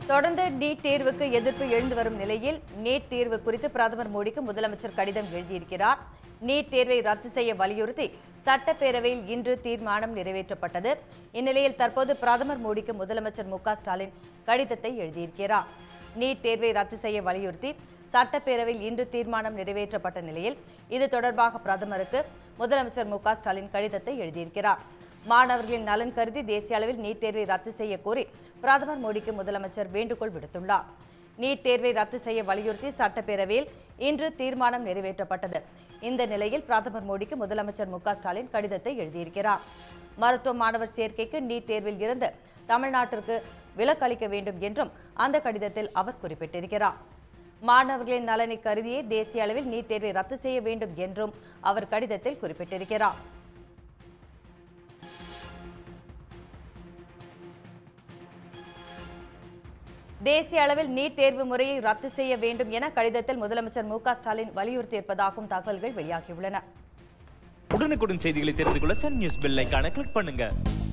தொடர்ந்து நீட் தேர்வுக்கு எதிர்ப்பு எழுந்து வரும் நிலையில் நீட் தேர்வு குறித்து பிரதமர் மோடிக்கு முதலமைச்சர் கடிதம் எழுதியிருக்கிறார் நீட் தேர்வை ரத்து செய்ய வலியுறுத்தி சட்டப்பேரவையில் இன்று தீர்மானம் நிறைவேற்றப்பட்டது இந்நிலையில் தற்போது பிரதமர் மோடிக்கு முதலமைச்சர் மு க ஸ்டாலின் கடிதத்தை எழுதியிருக்கிறார் நீட் தேர்வை ரத்து செய்ய வலியுறுத்தி சட்டப்பேரவையில் இன்று தீர்மானம் நிறைவேற்றப்பட்ட நிலையில் இது தொடர்பாக பிரதமருக்கு முதலமைச்சர் மு க ஸ்டாலின் கடிதத்தை எழுதியிருக்கிறார் மாணவர்களின் நலன் கருதி தேசிய அளவில் நீட் தேர்வை ரத்து செய்ய கோரி பிரதமர் மோடிக்கு முதலமைச்சர் வேண்டுகோள் விடுத்துள்ளார் நீட் தேர்வை ரத்து செய்ய வலியுறுத்தி சட்டப்பேரவையில் இன்று தீர்மானம் நிறைவேற்றப்பட்டது இந்த நிலையில் பிரதமர் மோடிக்கு முதலமைச்சர் மு க ஸ்டாலின் கடிதத்தை எழுதியிருக்கிறார் மருத்துவ மாணவர் சேர்க்கைக்கு நீட் தேர்வில் இருந்து தமிழ்நாட்டிற்கு விலக்களிக்க வேண்டும் என்றும் அந்த கடிதத்தில் அவர் குறிப்பிட்டிருக்கிறார் மாணவர்களின் நலனை கருதியே தேசிய அளவில் நீட் தேர்வை ரத்து செய்ய வேண்டும் என்றும் அவர் கடிதத்தில் குறிப்பிட்டிருக்கிறார் தேசிய அளவில் நீட் தேர்வு முறையை ரத்து செய்ய வேண்டும் என கடிதத்தில் முதலமைச்சர் மு க ஸ்டாலின் வலியுறுத்தியிருப்பதாகவும் தகவல்கள் வெளியாகியுள்ளன உடனுக்குடன் செய்திகளை தெரிந்து கொள்ள சன் நியூஸ் பெல் ஐகானை கிளிக் பண்ணுங்க